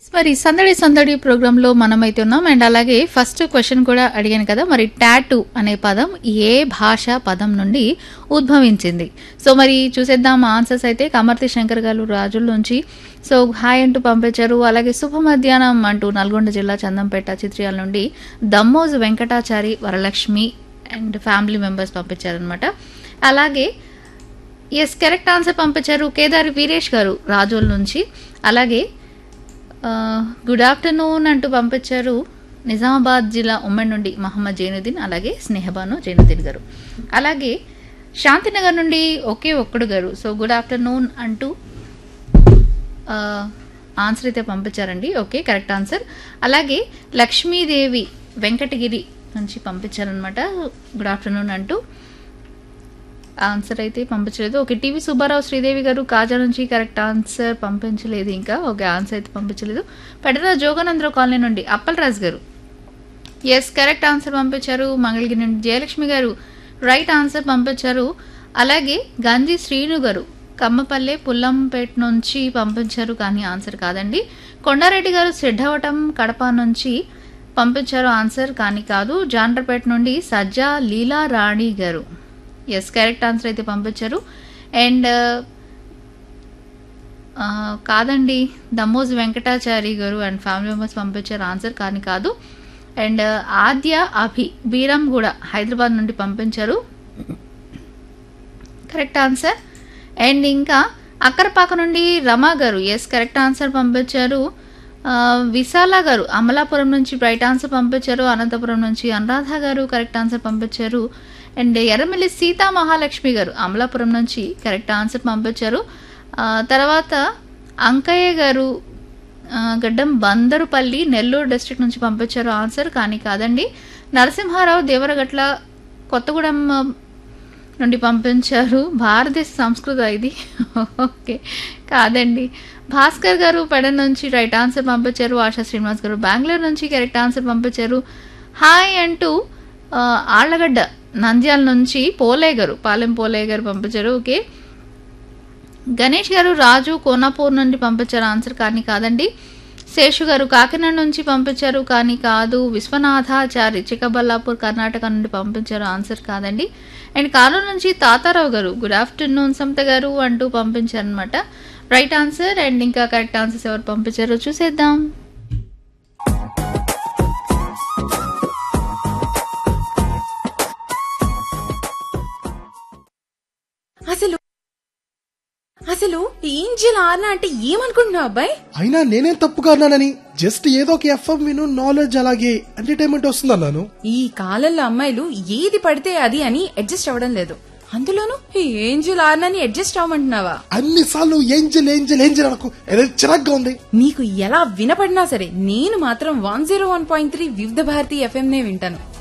మరి సందడి సందడి ప్రోగ్రాంలో మనమైతే ఉన్నాం అండ్ అలాగే ఫస్ట్ క్వశ్చన్ కూడా అడిగాను కదా మరి టాటూ అనే పదం ఏ భాష పదం నుండి ఉద్భవించింది సో మరి చూసేద్దాం ఆన్సర్స్ అయితే కమర్తి శంకర్ గారు రాజుల నుంచి సో హాయ్ అంటూ పంపించారు అలాగే శుభ మధ్యాహ్నం అంటూ నల్గొండ జిల్లా చందంపేట చిత్రియాల నుండి Dammoju Venkatachari Varalakshmi and family members పంపించారనమాట అలాగే ఎస్ కరెక్ట్ ఆన్సర్ పంపించారు కేదారి వీరేష్ గారు రాజోల్ నుంచి అలాగే ఆ, గుడ్ ఆఫ్టర్నూన్ అంటూ పంపించారు నిజామాబాద్ జిల్లా ఉమ్మడి నుండి మహమ్మద్ జైనుద్దీన్ అలాగే స్నేహబాను జైనుద్దీన్ గారు అలాగే శాంతినగర్ నుండి ఒకే ఒక్కడు గారు సో గుడ్ ఆఫ్టర్నూన్ అంటూ ఆ, ఆన్సర్ అయితే పంపించారండి ఓకే కరెక్ట్ ఆన్సర్ అలాగే లక్ష్మీదేవి వెంకటగిరి నుంచి పంపించారనమాట గుడ్ ఆఫ్టర్నూన్ అంటూ ఆన్సర్ అయితే పంపించలేదు ఓకే టీవీ సుబ్బారావు శ్రీదేవి గారు కాజా నుంచి కరెక్ట్ ఆన్సర్ పంపించలేదు ఇంకా ఓకే ఆన్సర్ అయితే పంపించలేదు పెడర జోగానందరావు కాలనీ నుండి అప్పలరాజు గారు ఎస్ కరెక్ట్ ఆన్సర్ పంపించారు మంగళగిరి నుండి జయలక్ష్మి గారు రైట్ ఆన్సర్ పంపించారు అలాగే గంజి శ్రీను గారు కమ్మపల్లె పుల్లంపేట నుంచి పంపించారు కానీ ఆన్సర్ కాదండి కొండారెడ్డి గారు సిద్ధవటం కడప నుంచి పంపించారు ఆన్సర్ కానీ కాదు జాండ్రపేట నుండి సజ్జా లీలా రాణి గారు ఎస్ కరెక్ట్ ఆన్సర్ అయితే పంపించారు అండ్ కాదండి దమ్మోజ్ వెంకటాచారి గారు అండ్ ఫ్యామిలీ మెంబర్స్ పంపించారు ఆన్సర్ కానీ కాదు అండ్ ఆద్య అభి బీరం కూడా హైదరాబాద్ నుండి పంపించారు కరెక్ట్ ఆన్సర్ అండ్ ఇంకా అక్కరపాక నుండి రమా గారు ఎస్ కరెక్ట్ ఆన్సర్ పంపించారు ఆ, విశాల గారు అమలాపురం నుంచి రైట్ ఆన్సర్ పంపించారు అనంతపురం నుంచి అనురాధ గారు కరెక్ట్ ఆన్సర్ పంపించారు అండ్ ఎర్రమిల్లి సీతా మహాలక్ష్మి గారు అమలాపురం నుంచి కరెక్ట్ ఆన్సర్ పంపించారు ఆ, తర్వాత అంకయ్య గారు ఆ, గడ్డం బందరుపల్లి నెల్లూరు డిస్ట్రిక్ట్ నుంచి పంపించారు ఆన్సర్ కానీ కాదండి నరసింహారావు దేవరగట్ల కొత్తగూడెం ఆ, నుండి పంపించారు భారతదేశ సంస్కృత ఇది ఓకే కాదండి భాస్కర్ గారు పెడ నుంచి రైట్ ఆన్సర్ పంపించారు ఆశా శ్రీనివాస్ గారు బెంగళూరు నుంచి కరెక్ట్ ఆన్సర్ పంపించారు హాయ్ అంటూ ఆ, ఆళ్లగడ్డ నంద్యాల నుంచి పోలే గారు పాలెం పోలే గారు పంపించారు ఓకే గణేష్ గారు రాజు కోనాపూర్ నుండి పంపించారు ఆన్సర్ కానీ కాదండి శేషు గారు కాకినాడ నుంచి పంపించారు కానీ కాదు విశ్వనాథాచారి చిక్కబల్లాపూర్ కర్ణాటక నుండి పంపించారు ఆన్సర్ కాదండి అండ్ కానూరు నుంచి తాతారావు గారు గుడ్ ఆఫ్టర్నూన్ సమత గారు అంటూ పంపించారు అనమాట రైట్ ఆన్సర్ అండ్ ఇంకా కరెక్ట్ ఆన్సర్స్ ఎవరు పంపించారో చూసేద్దాం అసలు అసలు ఏంజల్ ఆర్నా అంటే ఏమనుకుంటున్నావు అబ్బాయి అయినా నేనేం తప్పుగా అన్నానని జస్ట్ ఏదో ఒక ఎఫ్ఎం విను నాలెడ్జ్ అలాగే ఎంటర్టైన్మెంట్ వస్తుంది అన్నాను ఈ కాలంలో అమ్మాయిలు ఏది పడితే అది అని అడ్జస్ట్ అవ్వడం లేదు అందులోనూ ఈ ఏంజల్ ఆర్నాని అడ్జస్ట్ అవ్వమంటున్నావా అన్ని సార్లు ఏంజల్ ఏంజల్ ఏంజల్ అనకు ఏదో చిరాగ్గా ఉంది నీకు ఎలా వినపడినా సరే నేను మాత్రం one zero one point three Vividh Bharati FM నే వింటాను